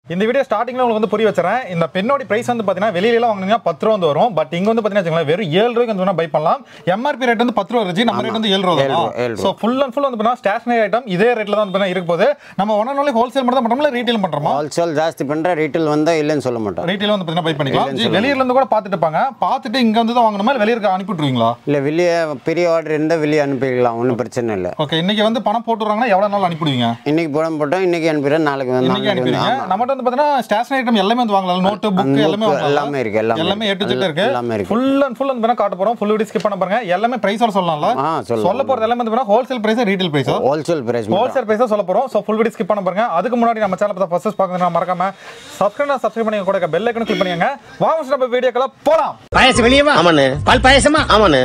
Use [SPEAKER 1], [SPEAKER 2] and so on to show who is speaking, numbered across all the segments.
[SPEAKER 1] இந்த வீடியோ ஸ்டார்டிங்ல உங்களுக்கு வந்து புரிய வச்சுறேன் இந்த பெண்ணோட பிரைஸ் வந்து பாத்தீங்கன்னா வெளியில வாங்குனீங்கன்னா பத்து ரூபா வந்து வரும் பட் இங்க வந்து பாத்தீங்கன்னா வச்சுக்கோங்களேன் வெறும் ஏழு ரூபாய்க்கு வந்து பை பண்ணலாம் எம்ஆர்பி ரேட் வந்து பத்து ரூபா இருந்துச்சு நம்ம ரேட் வந்து ஏழு ரூபா
[SPEAKER 2] ஏழு ரூபா, ஏழு
[SPEAKER 1] தான் ஸோ ஃபுல் அண்ட் ஃபுல் வந்து பார்த்தீங்கன்னா ஸ்டேஷனரி ஐட்டம் இதே ரேட்ல தான் வந்து பாத்தீங்கன்னா இருக்க போது நம்ம ஒன் அண்ட் ஒன்லி ஹோல்சேல் மட்டும் தான் பண்றோம்ல ரீட்டைல் பண்றோமா
[SPEAKER 2] ஹோல்சேல் ஜாஸ்தி பண்ற ரீட்டைல் வந்தா இல்லைன்னு சொல்ல மாட்டோம்
[SPEAKER 1] ரீட்டைல் வந்து பாத்தீங்கன்னா பை பண்ணிக்கலாம்
[SPEAKER 2] இல்லைன்னு
[SPEAKER 1] ஜி, வெளியில இருந்து கூட பார்த்துட்டு இருப்பாங்க பார்த்துட்டு இங்க வந்து தான் வாங்கணுமா இல்ல வெளியில அனுப்பி விட்டுருவீங்களா
[SPEAKER 2] இல்லை வெளியே பெரிய ஆர்டர் இருந்தால் வெளியே அனுப்பிடலாம் ஒன்றும் பிரச்சனை இல்லை
[SPEAKER 1] ஓகே இன்னைக்கு வந்து பணம் போட்டுறாங்கன்னா எவ்வளவு நாள் அனுப்பிடுவீங்க
[SPEAKER 2] இன்னைக்கு படம் போட்டோம் இன்னைக்கு அனுப்பிடுறேன் நாளைக்கு வந்து
[SPEAKER 1] இன்னைக்கு
[SPEAKER 2] நாளைக்கு வந்து
[SPEAKER 1] அனுப்பிடுவீங்க நம்மகிட்ட வந்து பாத்தீங்கன்னா ஸ்டேஷனரி ஐட்டம் எல்லாமே வந்து வாங்கலாம் நோட்டு புக்
[SPEAKER 2] book
[SPEAKER 1] எல்லாமே வாங்கலாம்
[SPEAKER 2] எல்லாமே இருக்கு, எல்லாமே
[SPEAKER 1] எல்லாமே
[SPEAKER 2] இருக்கு.
[SPEAKER 1] எட்டு ஜெட் இருக்கு
[SPEAKER 2] எல்லாமே இருக்கு.
[SPEAKER 1] ஃபுல் அண்ட் ஃபுல் வந்து பாத்தீங்கன்னா காட்ட போறோம் ஃபுல் வீடியோ ஸ்கிப் பண்ண பாருங்க எல்லாமே பிரைஸோட சொல்லலாம்ல
[SPEAKER 2] ஆ சொல்லலாம்
[SPEAKER 1] சொல்ல போறது எல்லாமே வந்து பாத்தீங்கன்னா wholesale price retail price
[SPEAKER 2] wholesale price
[SPEAKER 1] wholesale பிரைஸா சொல்ல போறோம் ஸோ ஃபுல் வீடியோ ஸ்கிப் பண்ண பாருங்க அதுக்கு முன்னாடி நம்ம சேனல் பார்த்தா ஃபர்ஸ்ட் பார்க்கணும் மறக்காம சப்ஸ்கிரைப் சப்ஸ்கிரைப் பண்ணி கூட பெல் ஐக்கன் கிளிக் பண்ணிக்கங்க வாங்க first நம்ம வீடியோக்குள்ள போலாம்
[SPEAKER 3] பாயசம் வெளியே வா
[SPEAKER 4] ஆமாண்ணே
[SPEAKER 3] பால் பாயசமா
[SPEAKER 4] ஆமாண்ணே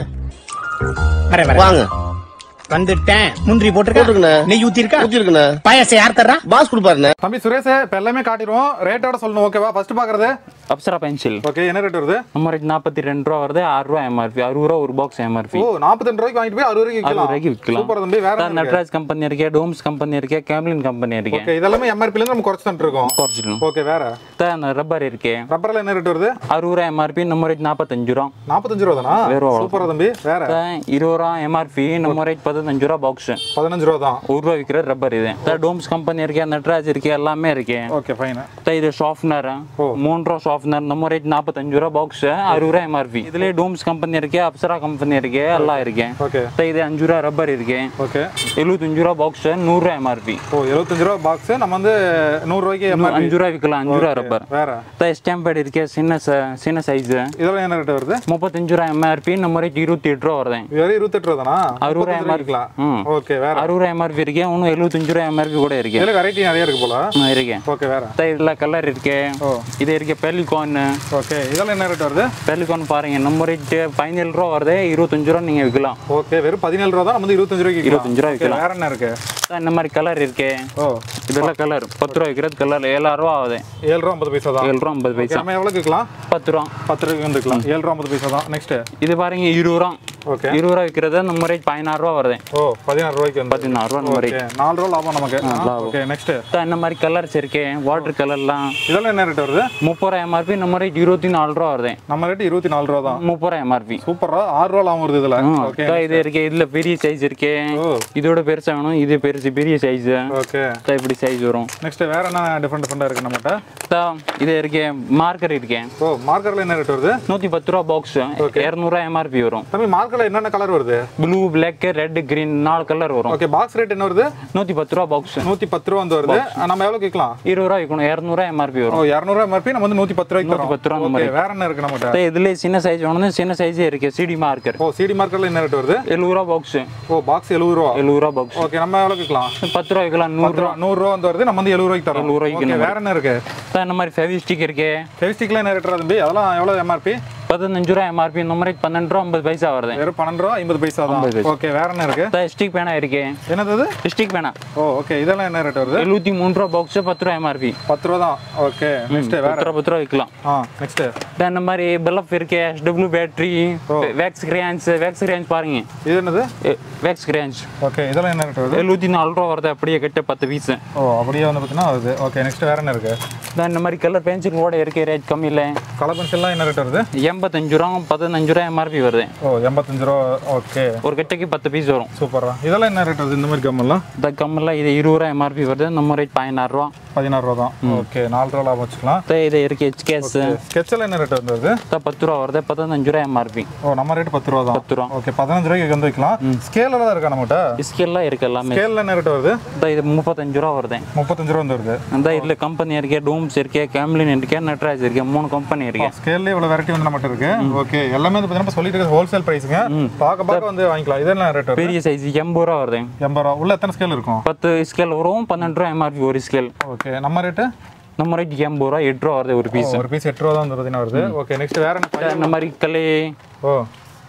[SPEAKER 3] வரேன் வரேன்
[SPEAKER 4] வாங்க
[SPEAKER 3] வந்துட்டேன் முந்திரி போட்டிருக்கா
[SPEAKER 4] போட்டிருக்குண்ணே.
[SPEAKER 3] நெய் ஊத்தி இருக்கா
[SPEAKER 4] ஊத்தி இருக்குண்ணே
[SPEAKER 3] பாயசம் யார் தர்றா
[SPEAKER 4] பாஸ் கொடுப்பாருண்ணே
[SPEAKER 1] தம்பி சுரேஷ் இப்போ எல்லாமே காட்டிடுவோம் ரேட்டோட சொல்லணும் ஓகேவா ஃபர்ஸ்ட் பார்க்கறது
[SPEAKER 5] அப்சரா பென்சில்
[SPEAKER 1] ஓகே என்ன ரேட் வருது
[SPEAKER 5] நம்ம ரேட் நாற்பத்தி ரெண்டு ரூபா வருது ஆறு ரூபா எம்ஆர்பி அறுபது ரூபா ஒரு பாக்ஸ் எம்ஆர்பி
[SPEAKER 1] ஓ நாற்பத்தி ரூபாய்க்கு வாங்கிட்டு போய் அறுபது ரூபாய்க்கு
[SPEAKER 5] அறுபது ரூபாய்க்கு
[SPEAKER 1] விற்கலாம்
[SPEAKER 5] விற்கலாம்
[SPEAKER 1] சூப்பர் தம்பி வேற
[SPEAKER 5] சார்,
[SPEAKER 1] என்ன இருக்கு?
[SPEAKER 5] நட்ராஜ் கம்பெனி இருக்கே டோம்ஸ் கம்பெனி இருக்கே கேம்லின் கம்பெனி இருக்கே
[SPEAKER 1] ஓகே இதெல்லாமே எம்ஆர்பில இருந்து நம்ம குறைச்சு தந்துட்டு இருக்கோம்
[SPEAKER 5] குறைச்சிடும்
[SPEAKER 1] ஓகே வேற
[SPEAKER 5] ரப்பர் இருக்கே
[SPEAKER 1] ரப்பர்ல என்ன ரேட் வருது
[SPEAKER 5] அறுபது ரூபா எம்ஆர்பி நம்ம ரேட் நாற்பத்தஞ்சு ரூபா
[SPEAKER 1] நாற்பத்தஞ்சு ரூபா தானா
[SPEAKER 5] வேற எவ்வளவு?
[SPEAKER 1] சூப்பரா தம்பி வேற
[SPEAKER 5] சார், இருபது ரூபா எம்ஆர்பி நம்ம ரேட் பதினஞ்சு ரூபா பாக்ஸ்
[SPEAKER 1] பதினஞ்சு ரூபா தான்
[SPEAKER 5] ஒரு ரூபா விற்கிற ரப்பர் இது சார், டோம்ஸ் கம்பெனி இருக்கே நட்ராஜ் இருக்கே எல்லாமே இருக்கே
[SPEAKER 1] ஓகே ஃபைன்
[SPEAKER 5] சார், இது ஷார்ப்னர் மூணு ரூபா ஷார்ப்னர் நம்ம ரேட் நாற்பத்தஞ்சு ரூபா பாக்ஸ் அறுபது ரூபா எம்ஆர்பி இதுலேயே டோம்ஸ் கம்பெனி இருக்கே அப்சரா கம்பெனி இருக்கே எல்லாம் இருக்கே
[SPEAKER 1] ஓகே
[SPEAKER 5] சார், இது அஞ்சு ரூபா ரப்பர் இருக்கு
[SPEAKER 1] ஓகே
[SPEAKER 5] எழுபத்தஞ்சு ரூபா பாக்ஸ் நூறுரூவா எம்ஆர்பி
[SPEAKER 1] ஓ எழுபத்தஞ்சு ரூபா பாக்ஸ் நம்ம வந்து நூறு ரூபாய்க்கு எம்ஆர்பி
[SPEAKER 5] அஞ்சு ரூபா விற்கலாம் அஞ்சு ரூபா ரப்பர்
[SPEAKER 1] வேற
[SPEAKER 5] ஸ்டாம்பேட் இருக்கே சின்ன ச- சின்ன சைஸ்
[SPEAKER 1] இதெல்லாம் என்ன ரேட் வருது
[SPEAKER 5] முப்பத்தஞ்சு ரூபா எம்ஆர்பி நம்ம ரேட் இருபத்தி எட்டு ரூபா வருது
[SPEAKER 1] வெறும் இருபத்தெட்டு ரூபா தானா
[SPEAKER 5] அறுபது ரூபா
[SPEAKER 1] முப்பத்தஞ்சு
[SPEAKER 5] MRP.
[SPEAKER 1] இருக்கலாம்
[SPEAKER 5] ம்.
[SPEAKER 1] ஓகே வேற
[SPEAKER 5] அறுபது ரூபா எம்ஆர்பி இருக்கே இன்னும் எழுபத்தஞ்சு ரூபா எம்ஆர்பி கூட இருக்கு
[SPEAKER 1] இதுல வெரைட்டி நிறைய இருக்கு போல
[SPEAKER 5] ஆ, இருக்கு
[SPEAKER 1] ஓகே வேற
[SPEAKER 5] இதில் கலர் இருக்கு
[SPEAKER 1] ஓ.
[SPEAKER 5] இது இருக்கு பெலிகான்
[SPEAKER 1] ஓகே இதெல்லாம் என்ன ரேட் வருது
[SPEAKER 5] பெலிகான் பாருங்க நம்ம ரேட் பதினேழு ரூபா வருது இருபத்தஞ்சு ரூபா நீங்க விற்கலாம்
[SPEAKER 1] ஓகே வெறும் பதினேழு ரூபா தான் நம்ம வந்து இருபத்தஞ்சு ரூபாய்க்கு
[SPEAKER 5] இருபத்தஞ்சு ரூபா
[SPEAKER 1] Okay,
[SPEAKER 5] விற்கலாம்
[SPEAKER 1] வேற என்ன இருக்கு
[SPEAKER 5] சார், இந்த மாதிரி கலர் இருக்கு
[SPEAKER 1] ஓ
[SPEAKER 5] இதெல்லாம் கலர் பத்து ரூபா விற்கிறது கலர் ஏழாயிரம் ரூபா ஆகுது
[SPEAKER 1] ஏழு ரூபா ஐம்பது பைசா தான்
[SPEAKER 5] ஏழு ரூபா ஐம்பது
[SPEAKER 1] Okay,
[SPEAKER 5] பைசா
[SPEAKER 1] நம்ம எவ்வளோக்கு விற்கலாம்
[SPEAKER 5] பத்து ரூபா
[SPEAKER 1] பத்து ரூபாய்க்கு வந்துக்கலாம் ஏழு ரூபா ஐம்பது பைசா தான் நெக்ஸ்ட்
[SPEAKER 5] இது பாருங்க இருபது ரூபா
[SPEAKER 1] ஓகே
[SPEAKER 5] இருபது ரூபா விற்கிறது நம்ம ரேட் பதினாறு ரூபா வருது
[SPEAKER 1] ஓ பதினாறு ரூபாய்க்கு வந்து
[SPEAKER 5] பதினாறு ரூபா நம்ம ரேட்
[SPEAKER 1] ஓகே நாலு ரூபா லாபம் நமக்கு
[SPEAKER 5] லாபம்.
[SPEAKER 1] ஓகே நெக்ஸ்ட்
[SPEAKER 5] சார், இந்த மாதிரி கலர்ஸ் இருக்கு வாட்டர் கலர்லாம்
[SPEAKER 1] இதெல்லாம் என்ன ரேட் வருது
[SPEAKER 5] முப்பது ரூபா எம்ஆர்பி நம்ம ரேட் இருபத்தி நாலு ரூபா வருது
[SPEAKER 1] நம்ம ரேட் இருபத்தி நாலு ரூபா தான்
[SPEAKER 5] முப்பது ரூபா எம்ஆர்பி
[SPEAKER 1] சூப்பரா ஆறு ரூபா லாபம் வருது இதுல ஓகே
[SPEAKER 5] இது இருக்கு இதுல பெரிய சைஸ் இருக்கு
[SPEAKER 1] ஓ.
[SPEAKER 5] இதோட பெருசா வேணும் இது பெருசு பெரிய சைஸ்
[SPEAKER 1] ஓகே
[SPEAKER 5] இப்படி சைஸ் வரும்
[SPEAKER 1] நெக்ஸ்ட் வேற என்ன டிஃப்ரெண்ட் டிஃப்ரெண்டா இருக்கு நம்மகிட்ட
[SPEAKER 5] தா, இது இருக்கு மார்க்கர் இருக்கு
[SPEAKER 1] ஓ மார்க்கர்ல என்ன ரேட் வருது
[SPEAKER 5] நூத்தி பத்து ரூபா பாக்ஸ் இரநூறுவா எம்ஆர்பி வரும்
[SPEAKER 1] தம்பி மார்க்கர்ல என்னென்ன கலர் வருது
[SPEAKER 5] ப்ளூ பிளாக் ரெட் கிரீன் நாலு கலர் வரும்
[SPEAKER 1] ஓகே பாக்ஸ் ரேட் என்ன வருது
[SPEAKER 5] நூத்தி பத்து ரூபா பாக்ஸ்
[SPEAKER 1] நூத்தி பத்து ரூபா வந்து வருது நம்ம எவ்வளவு விற்கலாம்
[SPEAKER 5] இருபது ரூபா இருக்கணும் இரநூறுவா எம்ஆர்பி
[SPEAKER 1] ஓ
[SPEAKER 5] வரும்
[SPEAKER 1] இரநூறுவா எம்ஆர்பி நம்ம வந்து நூத்தி பத்து ரூபாய்க்கு தரோம்
[SPEAKER 5] பத்து ரூபா அந்த
[SPEAKER 1] ஓகே
[SPEAKER 5] மாதிரி.
[SPEAKER 1] வேற என்ன இருக்கு நம்மகிட்ட
[SPEAKER 5] தா, இதுல சின்ன சைஸ் வேணும் சின்ன சைஸே இருக்கு சிடி மார்க்கர்
[SPEAKER 1] ஓ சிடி மார்க்கர்ல என்ன ரேட் வருது
[SPEAKER 5] எழுபது ரூபா பாக்ஸ்
[SPEAKER 1] ஓ பாக்ஸ் எழுபது ரூபா
[SPEAKER 5] எழுபது ரூபா பாக்ஸ்
[SPEAKER 1] ஓகே நம்ம எவ்வளவு விற்கலாம்
[SPEAKER 5] பத்து ரூபா விற்கலாம் நூறு
[SPEAKER 1] பத்து ரூபா நூறு ரூபா வந்து வருது நம்ம வந்து எழுபது ரூபாய்க்கு தரோம்
[SPEAKER 5] 70 ரூபாய்க்கு
[SPEAKER 1] ஓகே
[SPEAKER 5] நம்ம
[SPEAKER 1] வேற என்ன இருக்கு
[SPEAKER 5] தா, இந்த மாதிரி ஃபெவிஸ்டிக் இருக்கு
[SPEAKER 1] ஃபெவிஸ்டிக்ல என்ன ரேட் தம்பி அதெல்லாம் எவ்வளவு எம்ஆர்பி
[SPEAKER 5] பதினஞ்சு ரூபா எம்ஆர்பி இந்த மாதிரி பன்னெண்டு ரூபா ஐம்பது பைசா வருது
[SPEAKER 1] வெறும் பன்னெண்டு ரூபா ஐம்பது பைசா தான்
[SPEAKER 5] ஐம்பது பைசா.
[SPEAKER 1] ஓகே வேற என்ன இருக்கு
[SPEAKER 5] தா, ஸ்டிக் பேனா இருக்கு
[SPEAKER 1] என்னது இது?
[SPEAKER 5] ஸ்டிக் பேனா
[SPEAKER 1] ஓ ஓகே இதெல்லாம் என்ன ரேட் வருது
[SPEAKER 5] எழுபத்தி மூணு ரூபா பாக்ஸ் பத்து ரூபா எம்ஆர்பி
[SPEAKER 1] பத்து ரூபா தான் ஓகே நெக்ஸ்ட் வேற
[SPEAKER 5] பத்து ரூபா பத்து ரூபா விற்கலாம்
[SPEAKER 1] ஆ நெக்ஸ்ட்
[SPEAKER 5] தா, இந்த மாதிரி பெல்லப் இருக்கு SW battery wax crayons wax crayons பாருங்க
[SPEAKER 1] இது என்னது
[SPEAKER 5] வேக்ஸ் கிரேன்ஸ்
[SPEAKER 1] ஓகே இதெல்லாம் என்ன ரேட் வருது
[SPEAKER 5] எழுபத்தி நாலு ரூபா வருது அப்படியே கட்ட பத்து பீஸ்
[SPEAKER 1] ஓ அப்படியே வந்து பார்த்தீங்கன்னா வருது ஓகே நெக்ஸ்ட் வேற என்ன இருக்கு
[SPEAKER 5] இந்த மாதிரி கலர் பென்சில் கூட இருக்கு ரேட் கம்மியில்
[SPEAKER 1] கலர் பென்சில்லாம் என்ன ரேட் வருது
[SPEAKER 5] எண்பத்தஞ்சு ரூபா பதினஞ்சு ரூபா எம்ஆர்பி வருது
[SPEAKER 1] ஓ எண்பத்தஞ்சு ரூபா ஓகே
[SPEAKER 5] ஒரு கட்டைக்கு பத்து பீஸ் வரும்
[SPEAKER 1] சூப்பரா இதெல்லாம் என்ன ரேட் வருது இந்த மாதிரி கம்மெல்லாம்
[SPEAKER 5] இந்த கம்மில் இது இருபது ரூபா எம்ஆர்பி வருது நம்ம ரேட் பதினாறு ரூபா
[SPEAKER 1] பதினாறு ரூபா தான் ஓகே நாலு ரூபா லாபம் வச்சுக்கலாம்
[SPEAKER 5] தா, இது இருக்கு ஹெச்கேஸ்
[SPEAKER 1] ஸ்கெட்சில் என்ன ரேட் வந்து வருது
[SPEAKER 5] பத்து ரூபா வருது பதினஞ்சு ரூபா எம்ஆர்பி
[SPEAKER 1] ஓ நம்ம ரேட் பத்து ரூபா தான்
[SPEAKER 5] பத்து ரூபா
[SPEAKER 1] ஓகே பதினஞ்சு ரூபாய்க்கு வந்து வைக்கலாம் ஸ்கேலில் தான் இருக்கா நம்மகிட்ட
[SPEAKER 5] ஸ்கேல்லாம் இருக்கு எல்லாமே
[SPEAKER 1] ஸ்கேலில் என்ன ரேட் வருது
[SPEAKER 5] இந்த இது முப்பத்தஞ்சு ரூபா வருது
[SPEAKER 1] முப்பத்தஞ்சு ரூபா வந்து வருது
[SPEAKER 5] அந்த இதில் கம்பெனி இருக்கு டூம்ஸ் இருக்கு கேம்லின் இருக்கு நட்ராஜ் இருக்கு மூணு கம்பெனி இருக்கு
[SPEAKER 1] ஸ்கேல்லே இவ்வளோ வெரைட்டி வந்து நம்மகிட்ட இருக்கு ஓகே எல்லாமே வந்து பார்த்தீங்கன்னா சொல்லிட்டு இருக்க ஹோல்சேல் ப்ரைஸுங்க பார்க்க பார்க்க வந்து வாங்கிக்கலாம் இதெல்லாம் ரேட் வருது
[SPEAKER 5] பெரிய சைஸ் எண்பது ரூபா வருது
[SPEAKER 1] எண்பது ரூபா உள்ள எத்தனை ஸ்கேல் இருக்கும்
[SPEAKER 5] பத்து ஸ்கேல் வரும் பன்னெண்டு ரூபா எம்ஆர்பி ஒரு ஸ்கேல்
[SPEAKER 1] ஓகே நம்ம ரேட்டு
[SPEAKER 5] நம்ம ரேட் எண்பது ரூபா எட்டு ரூபா வருது ஒரு பீஸ்
[SPEAKER 1] ஒரு பீஸ் எட்டு ரூபா தான் வந்து பார்த்தீங்கன்னா வருது ஓகே நெக்ஸ்ட் வேற என்ன
[SPEAKER 5] இந்த மாதிரி கலை
[SPEAKER 1] ஓ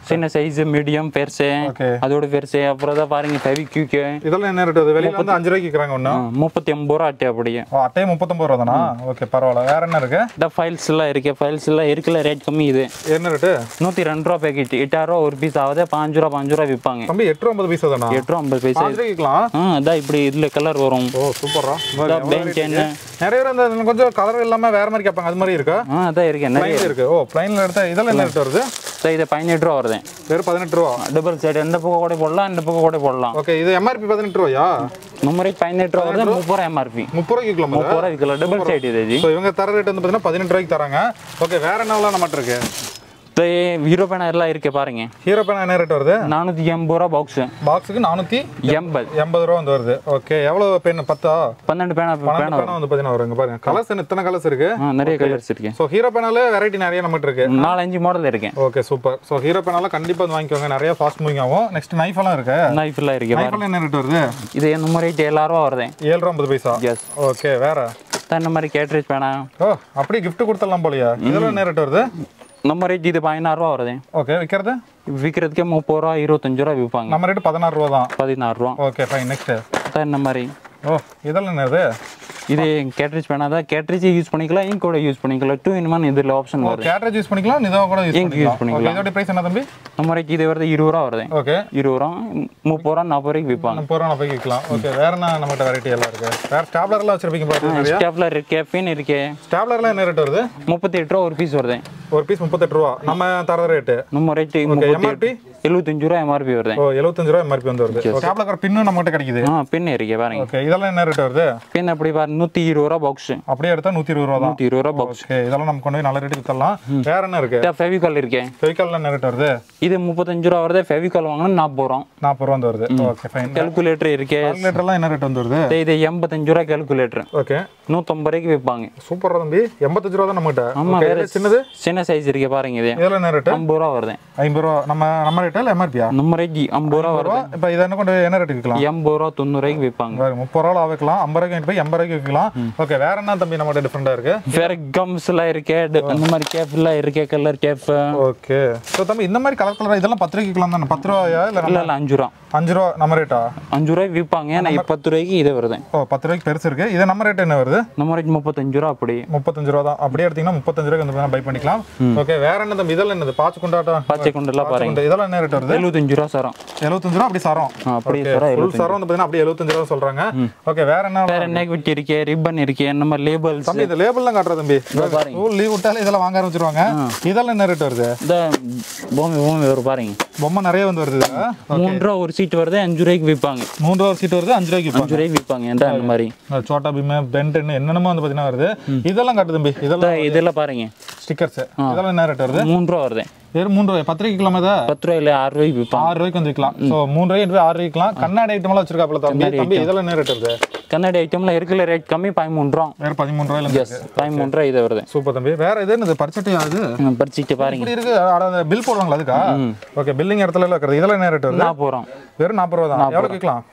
[SPEAKER 5] சின்ன சைஸ் மீடியம் பெருசு
[SPEAKER 1] Okay.
[SPEAKER 5] அதோட பெருசு அப்புறம் தான் பாருங்க ஃபெவிக்யூக்கு
[SPEAKER 1] இதெல்லாம் என்ன ரேட் வருது வெளியில வந்து அஞ்சு ரூபாய்க்கு விற்கிறாங்க ஒன்று
[SPEAKER 5] முப்பத்தி ஒன்பது ரூபா அட்டை அப்படியே
[SPEAKER 1] ஓ அட்டையே முப்பத்தொம்பது ரூபா தானா ஓகே பரவாயில்ல வேற என்ன இருக்கு
[SPEAKER 5] இந்த ஃபைல்ஸ் எல்லாம் இருக்கு ஃபைல்ஸ் எல்லாம் இருக்குல்ல ரேட் கம்மி இது
[SPEAKER 1] என்ன ரேட்டு
[SPEAKER 5] நூற்றி ரெண்டு ரூபா பேக்கெட் எட்டாயிரம் ரூபா ஒரு பீஸ் ஆகுது பாஞ்சு ரூபா பாஞ்சு ரூபா விற்பாங்க
[SPEAKER 1] தம்பி எட்டு ரூபா ஐம்பது பைசா தானா
[SPEAKER 5] எட்டு ரூபா ஐம்பது பைசா
[SPEAKER 1] பாஞ்சு ரூபாய்க்கு விற்கலாம்
[SPEAKER 5] ஆ அதான் இப்படி இதுல கலர் வரும்
[SPEAKER 1] ஓ சூப்பரா
[SPEAKER 5] இதான் பெஞ்ச் என்ன
[SPEAKER 1] நிறைய பேர் அந்த இதுல கொஞ்சம் கலர் இல்லாம வேற மாதிரி கேட்பாங்க அது மாதிரி இருக்கா
[SPEAKER 5] ஆ அதான் இருக்கு நிறைய
[SPEAKER 1] பிளைன் இருக்கு ஓ பிளைன்ல எடுத்தா இதெல்லாம் என்ன ரேட் வருது
[SPEAKER 5] சார் இது பதினெட்டு ரூபா வருது
[SPEAKER 1] வெறும் பதினெட்டு ரூபா
[SPEAKER 5] டபுள் சைடு எந்த பக்கம் கூட போடலாம் இந்த பக்கம் கூட போடலாம்
[SPEAKER 1] ஓகே இது எம்ஆர்பி பதினெட்டு ரூபாயா
[SPEAKER 5] நம்ம ரேட் பதினெட்டு ரூபா வருது முப்பது ரூபா எம்ஆர்பி
[SPEAKER 1] முப்பது ரூபாய்க்கு விற்கலாம்
[SPEAKER 5] முப்பது ரூபா விற்கலாம் டபுள் சைடு இது ஜி
[SPEAKER 1] ஸோ இவங்க தர ரேட் வந்து பார்த்தீங்கன்னா பதினெட்டு ரூபாய்க்கு தராங்க ஓகே வேற என்னலாம் நம்மகிட்ட இருக்கு
[SPEAKER 5] இப்போ ஹீரோ பேனா எல்லாம் இருக்கு பாருங்க
[SPEAKER 1] ஹீரோ பேனா என்ன ரேட் வருது
[SPEAKER 5] நானூற்றி எண்பது ரூபா பாக்ஸு
[SPEAKER 1] பாக்ஸுக்கு நானூற்றி
[SPEAKER 5] எண்பது
[SPEAKER 1] எண்பது ரூபா வந்து வருது ஓகே எவ்வளோ பென் பத்தா
[SPEAKER 5] பன்னெண்டு பேனா
[SPEAKER 1] பன்னெண்டு
[SPEAKER 5] பேனா
[SPEAKER 1] பேனா வந்து பார்த்தீங்கன்னா வருங்க பாருங்க கலர்ஸ் இத்தனை கலர்ஸ் இருக்கு
[SPEAKER 5] ஆ நிறைய கலர்ஸ் இருக்கு
[SPEAKER 1] ஸோ ஹீரோ பேனால வெரைட்டி நிறைய நம்மகிட்ட இருக்கு
[SPEAKER 5] நாலஞ்சு மாடல் இருக்கேன்
[SPEAKER 1] ஓகே சூப்பர் ஸோ ஹீரோ பேனால கண்டிப்பாக வந்து வாங்கிக்கோங்க நிறைய ஃபாஸ்ட் மூவிங் ஆகும் நெக்ஸ்ட் நைஃப் எல்லாம் இருக்கு
[SPEAKER 5] நைஃப் எல்லாம் இருக்கு
[SPEAKER 1] நைஃப்
[SPEAKER 5] பாருங்க
[SPEAKER 1] எல்லாம் என்ன ரேட் வருது
[SPEAKER 5] இது நம்ம ரேட் ஏழாயிரம் ரூபா வருது
[SPEAKER 1] ஏழு ரூபா ஐம்பது பைசா
[SPEAKER 5] எஸ்
[SPEAKER 1] ஓகே வேற
[SPEAKER 5] இந்த மாதிரி கேட்ரேஜ் பேனா
[SPEAKER 1] ஓ அப்படியே gift கொடுத்துடலாம் போலியா இதெல்லாம் என்ன ரேட் வருது
[SPEAKER 5] நம்ம ரேட் இது பதினாறு ரூபா வருது
[SPEAKER 1] ஓகே விற்கிறது
[SPEAKER 5] விற்கிறதுக்கே முப்பது ரூபா இருபத்தஞ்சு ரூபா விற்பாங்க
[SPEAKER 1] நம்ம ரேட்டு பதினாறு ரூபா தான்
[SPEAKER 5] பதினாறு ரூபா
[SPEAKER 1] ஓகே ஃபைன் நெக்ஸ்ட்
[SPEAKER 5] தான் இந்த மாதிரி
[SPEAKER 1] ஓ இதெல்லாம் என்னது
[SPEAKER 5] இது கேட்ரேஜ் பேனா தான் கேட்ரேஜ் யூஸ் பண்ணிக்கலாம் இங்க் கூட யூஸ் பண்ணிக்கலாம் டூ இன் ஒன் இதில் ஆப்ஷன் வருது
[SPEAKER 1] கேட்ரேஜ் யூஸ் பண்ணிக்கலாம் நிதாவை கூட யூஸ்
[SPEAKER 5] Ink use
[SPEAKER 1] பண்ணிக்கலாம்
[SPEAKER 5] பண்ணிக்கலாம்.
[SPEAKER 1] ஓகே இதோட பிரைஸ் என்ன தம்பி
[SPEAKER 5] நம்ம ரேட் இது வருது இருபது ரூபா வருது
[SPEAKER 1] ஓகே
[SPEAKER 5] இருபது ரூபா முப்பது ரூபா நாற்பது ரூபாய்க்கு விற்பாங்க
[SPEAKER 1] முப்பது ரூபா போய் விற்கலாம் ஓகே வேற என்ன நம்மகிட்ட வெரைட்டி எல்லாம் இருக்கு வேற ஸ்டாப்லர்லாம் வச்சிருப்பீங்க பாருங்க நிறையா
[SPEAKER 5] ஸ்டேப்லர் இருக்கு பென் இருக்கு
[SPEAKER 1] ஸ்டாப்லர்லாம் என்ன ரேட் வருது
[SPEAKER 5] முப்பத்தி எட்டு ரூபா ஒரு பீஸ் வருது
[SPEAKER 1] ஒரு பீஸ் முப்பத்தெட்டு ரூபா நம்ம தர ரேட்டு
[SPEAKER 5] நம்ம ரேட்டு
[SPEAKER 1] MRP?
[SPEAKER 5] எழுபத்தஞ்சு ரூபா எம்ஆர்பி வருது
[SPEAKER 1] ஓ எழுபத்தஞ்சு ரூபா எம்ஆர்பி வந்து வருது ஸ்டாப்லர் பின்னு நம்மகிட்ட கிடைக்குது
[SPEAKER 5] ஆ பென் இருக்கு பாருங்க
[SPEAKER 1] ஓகே இதெல்லாம் என்ன ரேட் வருது
[SPEAKER 5] பென் அப்படி பாருங்க நூற்றி இருபது ரூபா பாக்ஸ்
[SPEAKER 1] அப்படியே எடுத்தா நூற்றி இருபது ரூபா தான்
[SPEAKER 5] நூற்றி இருபது ரூபா பாக்ஸ்
[SPEAKER 1] ஓகே இதெல்லாம் நம்ம கொண்டு போய் நல்ல ரேட்டுக்கு தரலாம் வேற என்ன இருக்கு
[SPEAKER 5] ஃபெவிகால் இருக்கு
[SPEAKER 1] ஃபெவிகால் என்ன ரேட் வருது
[SPEAKER 5] இது முப்பத்தஞ்சு ரூபா வருது ஃபெவிகால் வாங்கினா நாற்பது ரூபா
[SPEAKER 1] நாற்பது ரூபா வந்து வருது ஓகே ஃபைன்
[SPEAKER 5] கால்குலேட்டர் இருக்கு
[SPEAKER 1] கால்குலேட்டர்லாம் என்ன ரேட் வந்து வருது
[SPEAKER 5] இது எண்பத்தஞ்சு ரூபா கால்குலேட்டர்
[SPEAKER 1] ஓகே
[SPEAKER 5] நூற்றம்பது ரூபாய்க்கு விற்பாங்க
[SPEAKER 1] சூப்பரா தம்பி எண்பத்தஞ்சு ரூபா தான் நம்மகிட்ட
[SPEAKER 5] ஆமா
[SPEAKER 1] Okay,
[SPEAKER 5] வேற
[SPEAKER 1] இது சின்னது
[SPEAKER 5] சின்ன சைஸ் இருக்கு பாருங்க இது
[SPEAKER 1] இதெல்லாம் என்ன ரேட்டு
[SPEAKER 5] ஐம்பது ரூபா வருது
[SPEAKER 1] ஐம்பது ரூபா நம்ம நம்ம ரேட்டா இல்லை எம்ஆர்பியா
[SPEAKER 5] நம்ம ரேட் ஐம்பது ரூபா வருது
[SPEAKER 1] இப்போ இதை என்ன கொண்டு என்ன ரேட்டுக்கு விற்கலாம்
[SPEAKER 5] எண்பது ரூபா தொண்ணூறு ரூபாய்க்கு விற்பாங்க
[SPEAKER 1] வேறு முப்பது ரூபா வைக்கலாம் ஐம்பது ரூபாய்க்கு போய் எண்பது ரூபாய்க்கு விற்கலாம் ஓகே வேற என்ன தம்பி நம்மகிட்ட டிஃப்ரெண்டாக இருக்கு
[SPEAKER 5] வேற கம்ஸ் எல்லாம் இருக்கு ட- இந்த மாதிரி கேப் எல்லாம் இருக்கு கலர் கேப்
[SPEAKER 1] ஓகே ஸோ தம்பி இந்த மாதிரி கலர் கலர் இதெல்லாம் பத்து ரூபாய்க்கு விற்கலாம் தானே பத்து ரூபாயா இல்லை
[SPEAKER 5] இல்ல இல்ல அஞ்சு ரூபா
[SPEAKER 1] அஞ்சு ரூபா நம்ம ரேட்டா
[SPEAKER 5] அஞ்சு ரூபாய்க்கு விற்பாங்க நான் பத்து ரூபாய்க்கு இது வருது
[SPEAKER 1] ஓ பத்து ரூபாய்க்கு பெருசு இருக்கு இது நம்ம ரேட் என்ன வருது
[SPEAKER 5] நம்ம ரேட் முப்பத்தஞ்சு ரூபா அப்படி
[SPEAKER 1] முப்பத்தஞ்சு ரூபா தான் அப்படியே எடுத்தீங்கன்னா முப்பத்தஞ்சு ரூபாய்க்கு வந்து பை பண்ணிக்கலாம் ஓகே வேற என்ன தம்பி இதெல்லாம் என்னது பாச்சு கொண்டாட்டம்
[SPEAKER 5] பச்சை கொண்டெல்லாம் பாருங்க
[SPEAKER 1] கொண்டு இதெல்லாம் என்ன ரேட் வருது
[SPEAKER 5] எழுபத்தஞ்சு ரூபா சரம்
[SPEAKER 1] எழுபத்தஞ்சு ரூபா அப்படி சரம்
[SPEAKER 5] ஆ, அப்படியே சரம்
[SPEAKER 1] ஃபுல் சரம் வந்து பார்த்தீங்கன்னா அப்படியே எழுபத்தஞ்சு ரூபா சொல்றாங்க ஓகே வேற என்ன
[SPEAKER 5] வேற நெக்விட் இருக்கு ரிப்பன் இருக்கு இந்த மாதிரி லேபிள்ஸ்
[SPEAKER 1] தம்பி இந்த லேபிள்லாம் காட்டுற தம்பி
[SPEAKER 5] பாருங்க.
[SPEAKER 1] ஸ்கூல் லீவ் விட்டாலே இதெல்லாம் வாங்க ஆரம்பிச்சிருவாங்க இதெல்லாம் என்ன ரேட் வருது
[SPEAKER 5] இந்த பூமி பூமி வரும் பாருங்க
[SPEAKER 1] பொம்மை நிறைய வந்து வருது இதுல.
[SPEAKER 5] மூணு ரூபா ஒரு சீட் வருது அஞ்சு ரூபாய்க்கு விற்பாங்க
[SPEAKER 1] மூணு ரூபா சீட் வருது அஞ்சு ரூபாய்க்கு விற்பாங்க
[SPEAKER 5] அஞ்சு ரூபாய்க்கு விற்பாங்க ஏன்டா அந்த மாதிரி
[SPEAKER 1] இந்த சோட்டா பீம் பென்டென் என்னென்னமோ வந்து பார்த்தீங்கன்னா வருது இதெல்லாம் காட்டு தம்பி இதெல்லாம்
[SPEAKER 5] இந்த இதெல்லாம் பாருங்க
[SPEAKER 1] ஸ்டிக்கர்ஸ் இதெல்லாம் என்ன ரேட் வருது
[SPEAKER 5] மூணு ரூபா வருது
[SPEAKER 1] வெறும் மூணு ரூபாய் பத்து ரூபாய்க்கு விற்கலாமா இதை
[SPEAKER 5] பத்து ரூபா இல்லை ஆறு ரூபாய்க்கு விற்பாங்க
[SPEAKER 1] ஆறு ரூபாய்க்கு வந்து விற்கலாம் ஸோ மூணு ரூபாய்க்கு போய் ஆறு ரூபாய்க்கு விற்கலாம் கண்ணாடி ஐட்டம்லாம் வச்சிருக்காப்ல தம்பி தம்பி இதெல்லாம் என்ன ரேட் வருது
[SPEAKER 5] கண்ணாடி ஐட்டம்ல இருக்கிற ரேட் கம்மி பதிமூணு ரூபா
[SPEAKER 1] வேற பதிமூணு ரூபாயில
[SPEAKER 5] எஸ் பதிமூணு ரூபா இது வருது
[SPEAKER 1] சூப்பர் தம்பி வேற இது என்னது பரிச்சட்டை ஆகுது
[SPEAKER 5] ம், படிச்சுட்டு பாருங்க
[SPEAKER 1] இப்படி இருக்கு அட, அந்த பில் போடுவாங்களா அதுக்கா ஓகே பில்லிங் இடத்துல எல்லாம் இருக்கிறது இதெல்லாம் என்ன ரேட் வருது
[SPEAKER 5] நான் போகிறோம்
[SPEAKER 1] வெறும் நாற்பது ரூபா தான் எவ்வளோ விற்கலாம்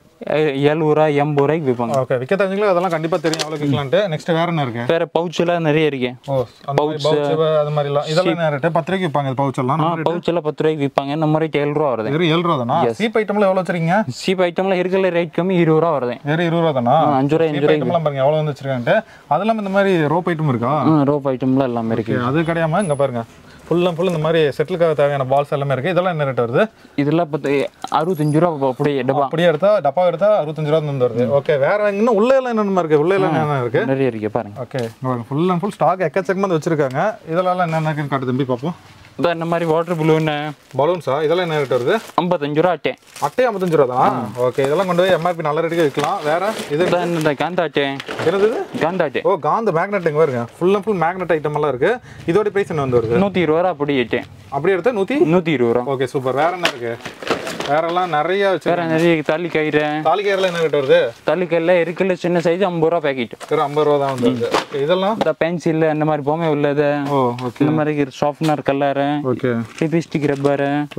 [SPEAKER 5] எழுபது ரூபா எண்பது ரூபாய்க்கு விற்பாங்க
[SPEAKER 1] ஓகே விற்க தெரிஞ்சுங்களா அதெல்லாம் கண்டிப்பா தெரியும் எவ்வளோ விற்கலான்ட்டு நெக்ஸ்ட் வேற என்ன இருக்கு
[SPEAKER 5] வேற பவுச் எல்லாம் நிறைய இருக்கு
[SPEAKER 1] ஓ அந்த மாதிரி pouch, அது மாதிரிலாம் இதெல்லாம் என்ன ரேட்டு பத்து ரூபாய்க்கு விற்பாங்க இது பவுச் எல்லாம்
[SPEAKER 5] ஆ பவுச் எல்லாம் பத்து ரூபாய்க்கு விற்பாங்க நம்ம ரேட் ஏழு ரூபா வருது
[SPEAKER 1] வெறும் ஏழு ரூபா தானா சீப் ஐட்டம்ல எவ்வளோ வச்சிருக்கீங்க
[SPEAKER 5] சீப் ஐட்டம்ல இருக்கிற ரேட் கம்மி இருபது ரூபா வருது
[SPEAKER 1] வெறும் இருபது ரூபா தானா
[SPEAKER 5] ஆ, அஞ்சு ரூபா அஞ்சு
[SPEAKER 1] சீப் ஐட்டம்லாம் பாருங்க எவ்வளோ வந்து வச்சிருக்கான்ட்டு அது இல்லாமல் இந்த மாதிரி ரோப் ஐட்டம் இருக்கா
[SPEAKER 5] ஆ ரோப் ஐட்டம்லாம் எல்லாமே இருக்கு
[SPEAKER 1] Okay, அது கிடையாம இங்க பாருங்க ஃபுல் அண்ட் ஃபுல் இந்த மாதிரி செட்டிலுக்காக தேவையான பால்ஸ் எல்லாமே இருக்கு இதெல்லாம் என்ன ரேட் வருது
[SPEAKER 5] இதெல்லாம் பத்து அறுபத்தஞ்சு ரூபா அப்படியே டப்பா
[SPEAKER 1] அப்படியே எடுத்தா டப்பா எடுத்தா அறுபத்தஞ்சு ரூபா வந்து வருது ஓகே வேற இன்னும் உள்ள எல்லாம் என்னென்ன இருக்கு உள்ள எல்லாம் என்ன இருக்கு
[SPEAKER 5] நிறைய இருக்கு பாருங்க
[SPEAKER 1] okay full and full stock எக்கச்சக்கமாக வந்து வச்சிருக்காங்க இதெல்லாம் என்னென்ன இருக்குன்னு காட்டு தம்பி பார்ப்போம்
[SPEAKER 5] இதான் இந்த மாதிரி வாட்டர் பலூன்
[SPEAKER 1] பலூன்ஸா இதெல்லாம் என்ன ரேட் வருது
[SPEAKER 5] ஐம்பத்தஞ்சு ரூபா அட்டை
[SPEAKER 1] அட்டை ஐம்பத்தஞ்சு ரூபா தான் ஓகே இதெல்லாம் கொண்டு போய் எம்ஆர்பி நல்ல ரேட்டுக்கு விற்கலாம் வேற இது
[SPEAKER 5] இதான் இந்த காந்தா அட்டை
[SPEAKER 1] என்னது இது?
[SPEAKER 5] காந்தா அட்டை
[SPEAKER 1] ஓ காந்த மேக்னெட் எங்க பாருங்க full and full magnet item எல்லாம் இருக்கு இதோட பிரைஸ் என்ன வந்து வருது
[SPEAKER 5] நூற்றி இருபது ரூபா அப்படி அட்டை
[SPEAKER 1] அப்படியே எடுத்தா நூற்றி
[SPEAKER 5] நூற்றி இருபது ரூபா
[SPEAKER 1] ஓகே சூப்பர் வேற என்ன இருக்கு வேற எல்லாம் நிறைய வச்சு
[SPEAKER 5] வேற நிறைய தாலி கயிறு
[SPEAKER 1] தாலிக்காரில் என்ன ரேட் வருது
[SPEAKER 5] தாலி கயிறுல இருக்குல்ல சின்ன சைஸ் ஐம்பது ரூபா பேக்கெட்
[SPEAKER 1] வெறும் ஐம்பது ரூபா தான் வந்து வருது Okay, இதெல்லாம்
[SPEAKER 5] இந்த பென்சில் இந்த மாதிரி பொம்மை உள்ளது
[SPEAKER 1] ஓ ஓகே
[SPEAKER 5] இந்த மாதிரி sharpener colour
[SPEAKER 1] okay
[SPEAKER 5] lipstick rubber
[SPEAKER 1] oh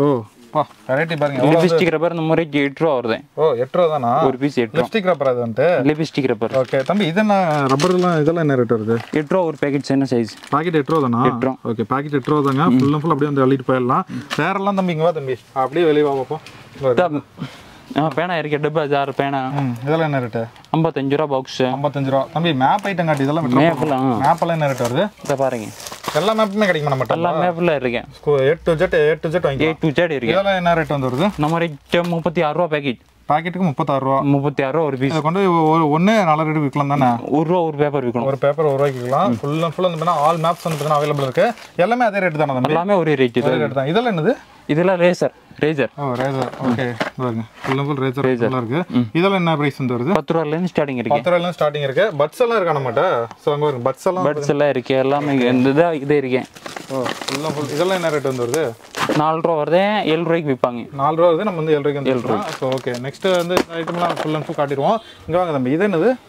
[SPEAKER 1] பா வெரைட்டி பாருங்க எவ்வளவு வந்து-
[SPEAKER 5] லிப்ஸ்டிக் ரப்பர் நம்ம ரேட் எட்டு ரூபா வருது
[SPEAKER 1] ஓ எட்டு ரூபா தானா
[SPEAKER 5] ஒரு பீஸ் எட்டு ரூபா
[SPEAKER 1] லிப்ஸ்டிக் ரப்பர் அது வந்துட்டு
[SPEAKER 5] லிப்ஸ்டிக் ரப்பர்
[SPEAKER 1] ஓகே தம்பி இது என்ன ரப்பர்லாம் இதெல்லாம் என்ன ரேட் வருது
[SPEAKER 5] எட்டு ரூபா ஒரு பேக்கெட் சின்ன சைஸ்
[SPEAKER 1] பாக்கெட் எட்டு ரூபா தானா
[SPEAKER 5] எட்டு ரூபா.
[SPEAKER 1] ஓகே பாக்கெட் எட்டு ரூபா தாங்க ஃபுல் அண்ட் ஃபுல் அப்படியே வந்து அள்ளிட்டு போயிடலாம் வேறெல்லாம் தம்பி இங்க வா தம்பி அப்படியே வெளியே வா பார்ப்போம் இங்க வரு.
[SPEAKER 5] ஆ பேனா இருக்கு டப்பா ஜார் பேனா
[SPEAKER 1] ம் இதெல்லாம் என்ன ரேட்டு
[SPEAKER 5] ஐம்பத்தஞ்சு ரூபா பாக்ஸ்
[SPEAKER 1] ஐம்பத்தஞ்சு ரூபா தம்பி மேப் ஐட்டம் காட்டி இதெல்லாம்
[SPEAKER 5] மேப்லாம்
[SPEAKER 1] மேப் எல்லாம் என்ன ரேட் வருது
[SPEAKER 5] இதை பாருங்க
[SPEAKER 1] எல்லா மேப்புமே கிடைக்குமா நம்ம
[SPEAKER 5] எல்லா மேப்ல இருக்கேன்
[SPEAKER 1] A to Z A to Z
[SPEAKER 5] A
[SPEAKER 1] வாங்கிக்கலாம்
[SPEAKER 5] டு ஜெட் இருக்கு
[SPEAKER 1] இதெல்லாம் என்ன ரேட் வந்து வருது
[SPEAKER 5] நம்ம ரேட் முப்பத்தி ஆறு ரூபா பேக்கெட்
[SPEAKER 1] பாக்கெட்டுக்கு முப்பத்தாறு ரூபா
[SPEAKER 5] முப்பத்தி ஆறு ரூபா ஒரு பீஸ்
[SPEAKER 1] இதை கொண்டு ஒரு ஒன்று நாலு ரேட்டு விற்கலாம் தானே
[SPEAKER 5] ஒரு ரூபா ஒரு பேப்பர் விற்கணும்
[SPEAKER 1] ஒரு பேப்பர் ஒரு ரூபாய்க்கு விற்கலாம் ஃபுல் அண்ட் ஃபுல் வந்து பார்த்தீங்கன்னா ஆல் மேப்ஸ் வந்து பார்த்தீங்கன்னா அவைலபிள் இருக்கு எல்லாமே அதே ரேட் தானே தம்பி
[SPEAKER 5] எல்லாமே ஒரே ரேட்
[SPEAKER 1] ஒரே
[SPEAKER 5] இது
[SPEAKER 1] ரேட் தான் இதெல்லாம் என்னது
[SPEAKER 5] இதெல்லாம் razor razor
[SPEAKER 1] oh razor okay பாருங்க ஃபுல் அண்ட் ஃபுல் ரேசர் ஃபுல்லாக இருக்கு இதெல்லாம் என்ன ப்ரைஸ் வந்து வருது
[SPEAKER 5] பத்து ரூபாலேருந்து ஸ்டார்டிங் இருக்கு
[SPEAKER 1] பத்து ரூபாயிலும் ஸ்டார்டிங் இருக்கு பட்ஸ் எல்லாம் இருக்கா நம்மகிட்ட ஸோ அங்கே வருங்க பட்ஸ் எல்லாம்
[SPEAKER 5] பட்ஸ் எல்லாம் இருக்கு எல்லாமே இங்க இந்த இதா இது இருக்கேன்
[SPEAKER 1] ஓ ஃபுல் அண்ட் ஃபுல் இதெல்லாம் என்ன ரேட் வந்து வருது
[SPEAKER 5] நாலு ரூபா வருது ஏழு ரூபாய்க்கு விற்பாங்க
[SPEAKER 1] நாலு ரூபா வருது நம்ம வந்து ஏழு ரூபாய்க்கு வந்து ஏழு ஸோ ஓகே நெக்ஸ்ட் வந்து இந்த ஐட்டம்லாம் ஃபுல் அண்ட் ஃபுல் காட்டிடுவோம் இங்கே வாங்க தம்பி இது என்னது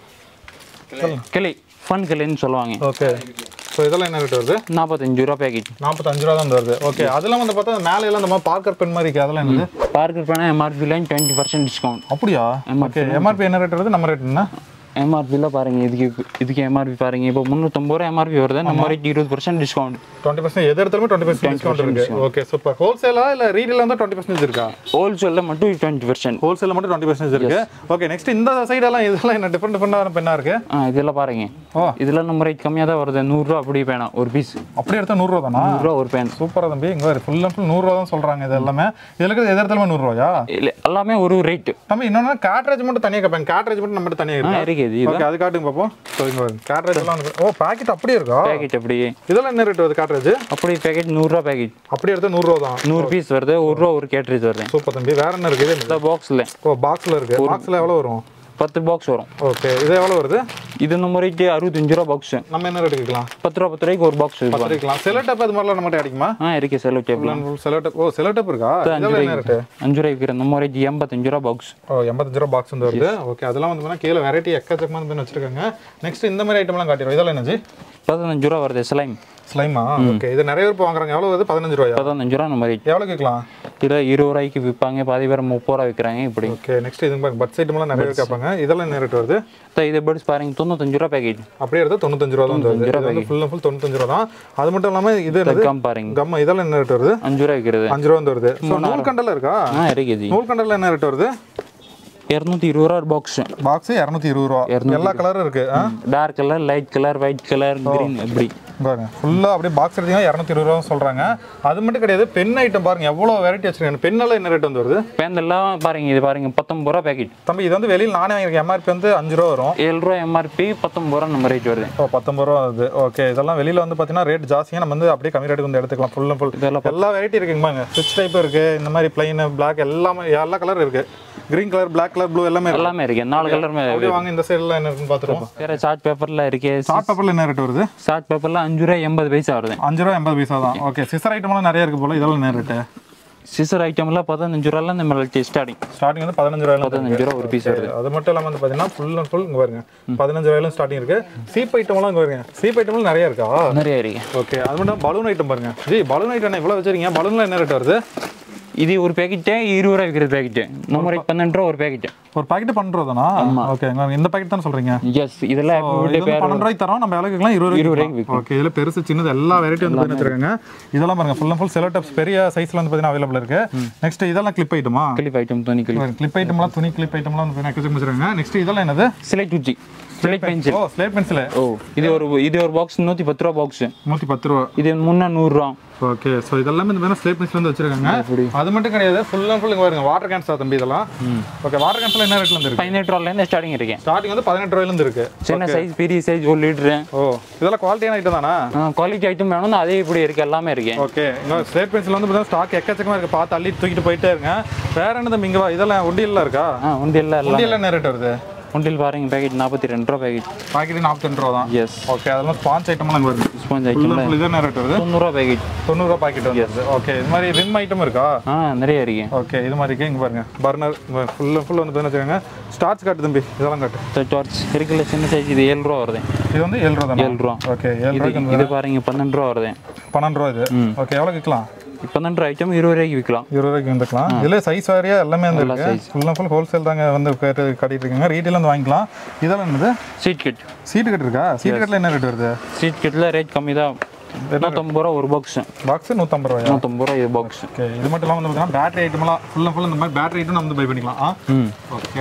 [SPEAKER 5] கிளி ஃபன் கிளின்னு சொல்லுவாங்க
[SPEAKER 1] ஓகே ஸோ இதெல்லாம் என்ன ரேட் வருது
[SPEAKER 5] நாற்பத்தஞ்சு ரூபா பேக்கெட்
[SPEAKER 1] நாற்பத்தஞ்சு ரூபா தான் வந்து வருது ஓகே அதெல்லாம் வந்து பார்த்தா மேலே எல்லாம் இந்த மாதிரி பார்க்கர் பென் மாதிரி இருக்கு அதெல்லாம் என்னது
[SPEAKER 5] பார்க்கர் பண்ணால் எம்ஆர்பியில் டுவெண்ட்டி பர்சன்ட் டிஸ்கவுண்ட்
[SPEAKER 1] அப்படியா ஓகே எம்ஆர்பி என்ன ரேட் வருது நம்ம ரேட் என்ன
[SPEAKER 5] எம்ஆர்பியில் பாருங்க இதுக்கு இதுக்கு எம்ஆர்பி பாருங்க இப்போ முந்நூற்றம்பது ரூபா எம்ஆர்பி வருது நம்ம ரேட் இருபது பர்சன்ட் டிஸ்கவுண்ட்
[SPEAKER 1] டுவெண்ட்டி பர்சன்ட் எது எடுத்தாலுமே டுவெண்ட்டி பர்சன்ட் டிஸ்கவுண்ட் இருக்கு ஓகே சூப்பர் ஹோல்சேலா இல்லை ரீடெயிலாக வந்து டுவெண்ட்டி பர்சன்டேஜ் இருக்கா
[SPEAKER 5] ஹோல்சேலில் மட்டும் டுவெண்ட்டி பர்சன்ட்
[SPEAKER 1] ஹோல்சேல மட்டும் டுவெண்ட்டி பர்சன்டேஜ் இருக்கு ஓகே நெக்ஸ்ட் இந்த சைடெல்லாம் இதெல்லாம் என்ன டிஃப்ரெண்ட் டிஃப்ரெண்டான பெண்ணா இருக்கு
[SPEAKER 5] ஆ இதெல்லாம் பாருங்க
[SPEAKER 1] ஓ.
[SPEAKER 5] இதெல்லாம் நம்ம ரேட் கம்மியாக தான் வருது நூறுரூவா அப்படி பேனா ஒரு பீஸ்
[SPEAKER 1] அப்படியே எடுத்தா நூறுரூவா தானா
[SPEAKER 5] நூறுரூவா ஒரு பேன்
[SPEAKER 1] சூப்பரா தம்பி இங்க ஃபுல் அண்ட் ஃபுல் நூறுரூவா தான் சொல்றாங்க இது எல்லாமே இதுல இருக்கிறது எது எடுத்தாலுமே நூறுரூவாயா
[SPEAKER 5] இல்லை எல்லாமே ஒரு ரேட்டு
[SPEAKER 1] தம்பி இன்னொன்று காட்ரேஜ் மட்டும் தனியாக கேட்பேன் காட்ரேஜ் மட்டும் நம்ம தனியாக
[SPEAKER 5] ஆ
[SPEAKER 1] இருக்கு
[SPEAKER 5] இருக்குது இது
[SPEAKER 1] ஓகே அது காட்டுங்க பார்ப்போம் ஸோ இங்க காட்ரேஜ் எல்லாம் இருக்கு. ஓ பாக்கெட் அப்படியே இருக்கா
[SPEAKER 5] பேக்கெட் அப்படி
[SPEAKER 1] இதெல்லாம் என்ன ரேட் வருது காட்ரேஜ்
[SPEAKER 5] அப்படி பேக்கெட் நூறுரூவா பேக்கெட்
[SPEAKER 1] அப்படியே எடுத்தா நூறுரூவா தான்
[SPEAKER 5] நூறு பீஸ் வருது ஒரு ரூபா ஒரு கேட்ரேஜ் வருது
[SPEAKER 1] சூப்பர் தம்பி வேற என்ன இருக்குது
[SPEAKER 5] இந்த பாக்ஸில்
[SPEAKER 1] ஓ பாக்ஸ்ல இருக்கு பாக்ஸ்ல எவ்வளவு வரும்
[SPEAKER 5] பத்து பாக்ஸ் வரும்
[SPEAKER 1] ஓகே இது எவ்வளவு வருது
[SPEAKER 5] இது நம்ம ரேட்டு அறுபத்தஞ்சு ரூபா பாக்ஸ்
[SPEAKER 1] நம்ம என்ன ரேட் விற்கலாம்
[SPEAKER 5] பத்து ரூபா பத்து ரூபாய்க்கு ஒரு பாக்ஸ்
[SPEAKER 1] பத்து விற்கலாம் செலோ டேப் அது மாதிரிலாம் நம்மகிட்ட கிடைக்குமா
[SPEAKER 5] ஆ இருக்கு செலவு table
[SPEAKER 1] cello tape oh cello tape இருக்கா
[SPEAKER 5] அஞ்சு
[SPEAKER 1] இதெல்லாம் என்ன
[SPEAKER 5] ரூபாய்க்கு
[SPEAKER 1] ரேட்டு
[SPEAKER 5] அஞ்சு ரூபாய்க்கு விற்கிற நம்ம ரேட் எண்பத்தஞ்சு ரூபா பாக்ஸ்
[SPEAKER 1] ஓ எண்பத்தஞ்சு ரூபா பாக்ஸ் வந்து வருது ஓகே அதெல்லாம் வந்து பார்த்தீங்கன்னா கீழே வெரைட்டி எக்கச்சக்கமாக வந்து வச்சிருக்காங்க நெக்ஸ்ட் இந்த மாதிரி ஐட்டம்லாம் காட்டிடுவோம் இதெல்லாம் என்னது
[SPEAKER 5] பதினஞ்சு ரூபா வருது ஸ்லைம்
[SPEAKER 1] ஸ்லைமா ஓகே இது நிறைய பேர் இப்போ வாங்குறாங்க எவ்வளோ வருது பதினஞ்சு ரூபாயா
[SPEAKER 5] பதினஞ்சு ரூபா நம்ம ரேட்
[SPEAKER 1] எவ்வளோ கேட்கலாம்
[SPEAKER 5] இதில் இருபது ரூபாய்க்கு விற்பாங்க பாதி பேர் முப்பது ரூபா விற்கிறாங்க இப்படி
[SPEAKER 1] ஓகே நெக்ஸ்ட் இது பாருங்க பட் ஐட்டம்லாம் நிறைய பேர் கேட்பாங்க இதெல்லாம் என்ன ரேட் வருது
[SPEAKER 5] த இது பட்ஸ் பாருங்க தொண்ணூத்தஞ்சு ரூபா பேக்கெட்
[SPEAKER 1] அப்படியே எடுத்தா தொண்ணூத்தஞ்சு ரூபா தான் வந்து வருது இது வந்து ஃபுல் அண்ட் ஃபுல் தொண்ணூத்தஞ்சு ரூபா தான் அது மட்டும் இல்லாமல் இது என்னது
[SPEAKER 5] கம் பாருங்க
[SPEAKER 1] கம்ம இதெல்லாம் என்ன ரேட் வருது
[SPEAKER 5] அஞ்சு ரூபா விற்கிறது
[SPEAKER 1] அஞ்சு ரூபா வந்து வருது ஸோ நூல் கண்டல இருக்கா
[SPEAKER 5] ஆ இருக்குது
[SPEAKER 1] நூல் கண்டல என்ன ரேட் வருது
[SPEAKER 5] இரநூத்தி இருபது ரூபா பாக்ஸ்
[SPEAKER 1] பாக்ஸ் இரநூத்தி இருபது ரூபா எல்லா கலரும் இருக்கு ஆ
[SPEAKER 5] dark colour light colour white colour green இப்படி
[SPEAKER 1] பாருங்க ஃபுல்லாக அப்படியே பாக்ஸ் எடுத்தீங்கன்னா இரநூத்தி இருபது ரூபா சொல்றாங்க அது மட்டும் கிடையாது பென் ஐட்டம் பாருங்க எவ்வளோ வெரைட்டி வச்சிருக்காங்க பெண்ணெல்லாம் என்ன ரேட் வந்து வருது
[SPEAKER 5] பேண்ட் எல்லாம் பாருங்க இது பாருங்க பத்தொம்பது ரூபா பேக்கெட்
[SPEAKER 1] தம்பி இது வந்து வெளியில் நானே வாங்கியிருக்கேன் எம்ஆர்பி வந்து அஞ்சு ரூபா வரும்
[SPEAKER 5] ஏழு ரூபா எம்ஆர்பி பத்தொம்பது ரூபா நம்ம ரேட் வருது
[SPEAKER 1] ஓ பத்தொம்பது ரூபா வருது ஓகே இதெல்லாம் வெளியில் வந்து பார்த்தீங்கன்னா ரேட் ஜாஸ்தியாக நம்ம வந்து அப்படியே கம்மி ரேட்டுக்கு வந்து எடுத்துக்கலாம் ஃபுல் அண்ட் ஃபுல்
[SPEAKER 5] இதெல்லாம்
[SPEAKER 1] எல்லா வெரைட்டி இருக்குங்க சுவிட்ச் டைப் இருக்கு இந்த மாதிரி பிளைன் பிளாக் எல்லாமே எல்லா கலர் இருக்கு green colour black colour blue எல்லாமே இருக்கு
[SPEAKER 5] எல்லாமே இருக்கு நாலு கலர்
[SPEAKER 1] அப்படியே வாங்க இந்த சைடில் என்ன இருக்குன்னு பார்த்துருவோம்
[SPEAKER 5] வேற சார்ட் பேப்பர்ல இருக்கு
[SPEAKER 1] ஷார்ட் பேப்பரில் என்ன ரேட் வருது
[SPEAKER 5] சார்ட் பேப்பர்ல அஞ்சு ரூபா எண்பது பைசா வருது
[SPEAKER 1] அஞ்சு ரூபா எண்பது பைசா தான் ஓகே சிசர் ஐட்டம்லாம் நிறைய இருக்கு போல இதெல்லாம் என்ன ரேட்டு
[SPEAKER 5] சிசர் ஐட்டம்ல பதினஞ்சு ரூபால நம்ம ஸ்டார்டிங்
[SPEAKER 1] ஸ்டார்டிங் வந்து பதினஞ்சு ரூபாயில
[SPEAKER 5] பதினஞ்சு ரூபா ஒரு பீஸ் வருது
[SPEAKER 1] அது மட்டும் இல்லாமல் வந்து பார்த்தீங்கன்னா ஃபுல் அண்ட் ஃபுல் இங்கே பாருங்க பதினஞ்சு ரூபாயிலும் ஸ்டார்டிங் இருக்கு சீப் ஐட்டம்லாம் இங்கே பாருங்க சீப் ஐட்டம்லாம் நிறைய இருக்கா
[SPEAKER 5] நிறைய இருக்கு
[SPEAKER 1] ஓகே அது மட்டும் பலூன் ஐட்டம் பாருங்க ஜி பலூன் ஐட்டம் என்ன இவ்வளோ வச்சிருக்கீங்க பலூன்ல என்ன ரேட் வருது
[SPEAKER 5] இது ஒரு பேக்கெட்டே இருபது ரூபா விற்கிற பேக்கெட்டு நம்ம ரேட் பன்னெண்டு ரூபா ஒரு பேக்கெட்
[SPEAKER 1] ஒரு பாக்கெட் பண்ணுறதுனா ஓகே இந்த பாக்கெட் தான் சொல்றீங்க
[SPEAKER 5] எஸ் இதெல்லாம்
[SPEAKER 1] இது
[SPEAKER 5] வீட்டு
[SPEAKER 1] வந்து பன்னெண்டு ரூபாய்க்கு தரோம் நம்ம எவ்வளோ கேட்கலாம் இருபது
[SPEAKER 5] இருபது
[SPEAKER 1] ரூபாய்க்கு
[SPEAKER 5] ரூபாய்க்கு
[SPEAKER 1] ஓகே இதில் பெருசு சின்னது எல்லா வெரைட்டி வந்து பண்ணி வச்சிருக்காங்க இதெல்லாம் பாருங்க full and full cello types பெரிய சைஸ்ல வந்து பார்த்தீங்கன்னா அவைலபிள் இருக்கு நெக்ஸ்ட் இதெல்லாம் கிளிப் ஐட்டமா
[SPEAKER 5] கிளிப் ஐட்டம் துணி கிளிப்
[SPEAKER 1] கிளிப் ஐட்டம்லாம் துணி கிளிப் ஐட்டம்லாம் வந்து எக்கச்சக்கம் வச்சிருக்காங்க நெக்ஸ்ட் இதெல்லாம் என்னது
[SPEAKER 5] சிலைட் குச்சி slate pencil
[SPEAKER 1] oh slate pencil
[SPEAKER 5] oh இது ஒரு இது ஒரு பாக்ஸ் நூற்றி பத்து ரூபா பாக்ஸ்
[SPEAKER 1] நூற்றி பத்து ரூபா
[SPEAKER 5] இது முன்னே நூறுரூவா
[SPEAKER 1] ஓகே ஸோ இதெல்லாம் இந்த மாதிரி ஸ்லேட் பென்சில் வந்து வச்சிருக்காங்க அது மட்டும் கிடையாது ஃபுல் அண்ட் ஃபுல் இங்கே பாருங்க வாட்டர் கேன்ஸ் தம்பி இதெல்லாம் ஓகே வாட்டர் கேன்ஸ்ல என்ன ரேட்ல இருந்து இருக்கு
[SPEAKER 5] பதினெட்டு ரூபாலேருந்து ஸ்டார்டிங் இருக்கேன்
[SPEAKER 1] ஸ்டார்டிங் வந்து பதினெட்டு ரூபாயில இருந்து இருக்கு
[SPEAKER 5] சின்ன சைஸ் பெரிய சைஸ் ஒரு லிட்டரு
[SPEAKER 1] ஓ இதெல்லாம் குவாலிட்டியான ஐட்டம் தானா
[SPEAKER 5] குவாலிட்டி ஐட்டம் வேணும்னா அதே இப்படி இருக்கு எல்லாமே இருக்கு
[SPEAKER 1] ஓகே இங்க ஸ்லேட் பென்சில் வந்து பார்த்தீங்கன்னா ஸ்டாக் எக்கச்சக்கமா இருக்கு பார்த்து அள்ளி தூக்கிட்டு போயிட்டே இருங்க வேற என்ன தம்பி இங்க வா இதெல்லாம் ஒண்டியல்ல இருக்கா
[SPEAKER 5] ஆ உண்டியல்ல எல்லாம்
[SPEAKER 1] ஒண்டியல்ல என்ன ரேட் வருது
[SPEAKER 5] உண்டியல் பாருங்க பேக்கெட் நாற்பத்தி ரெண்டு ரூபா பேக்கெட்
[SPEAKER 1] பாக்கெட் நாற்பத்தி ரூபா தான்
[SPEAKER 5] எஸ்
[SPEAKER 1] ஓகே அதெல்லாம் ஸ்பான்ஸ் ஐட்டம்லாம் இங்க வருது
[SPEAKER 5] ஸ்பாஞ்ச்
[SPEAKER 1] ஃபுல்
[SPEAKER 5] ஐட்டம்ல
[SPEAKER 1] அண்ட் ஃபுல் இது என்ன ரேட் வருது
[SPEAKER 5] தொண்ணூறுரூவா பேக்கெட்
[SPEAKER 1] தொண்ணூறுரூவா பாக்கெட் வந்து ஓகே இது மாதிரி ரிம் ஐட்டம் இருக்கா
[SPEAKER 5] ஆ நிறைய இருக்கு
[SPEAKER 1] ஓகே இது மாதிரி இருக்கு இங்க பாருங்க பர்னர் ஃபுல் அண்ட் ஃபுல் வந்து பார்த்தீங்கன்னா வச்சுக்கோங்க ஸ்டார்ச் காட்டு தம்பி இதெல்லாம் காட்டு
[SPEAKER 5] டார்ச் இருக்குல்ல சின்ன சைஸ் இது ஏழு ரூபா வருது
[SPEAKER 1] இது வந்து ஏழு ரூபா தானே
[SPEAKER 5] ஏழு ரூபா
[SPEAKER 1] ஓகே ஏழு
[SPEAKER 5] இது
[SPEAKER 1] ரூபாய்க்கு
[SPEAKER 5] இது பாருங்க பன்னெண்டு ரூபா வருது
[SPEAKER 1] பன்னெண்டு ரூபா இது ஓகே எவ்வளோ விற்கலாம்
[SPEAKER 5] பன்னெண்டு ஐட்டம் இருபது ரூபாய்க்கு விற்கலாம்
[SPEAKER 1] இருபது ரூபாய்க்கு வந்துக்கலாம் இதுல சைஸ் வாரியா எல்லாமே வந்து
[SPEAKER 5] எல்லா
[SPEAKER 1] இருக்கு
[SPEAKER 5] size.
[SPEAKER 1] Full and full wholesale தாங்க வந்து கேட்டு காட்டிட்டு இருக்காங்க ரீட்டைல் வந்து வாங்கிக்கலாம் இதெல்லாம் என்னது
[SPEAKER 5] சீட் கிட்
[SPEAKER 1] சீட்டு கட்டு இருக்கா சீட்டு கட்டில் என்ன ரேட் வருது
[SPEAKER 5] சீட் கிட்டில் ரேட் கம்மி தான் நூற்றம்பது ரூபா ஒரு பாக்ஸ்
[SPEAKER 1] பாக்ஸ் நூற்றம்பது ரூபாயா
[SPEAKER 5] நூற்றம்பது ரூபா இது பாக்ஸ்
[SPEAKER 1] ஓகே இது மட்டும் இல்லாமல் வந்து பார்த்தீங்கன்னா பேட்டரி ஐட்டம்லாம் ஃபுல் அண்ட் ஃபுல் இந்த மாதிரி பேட்டரி ஐட்டம் நம்ம வந்து பை பண்ணிக்கலாம் ஆ
[SPEAKER 5] ம்
[SPEAKER 1] ஓகே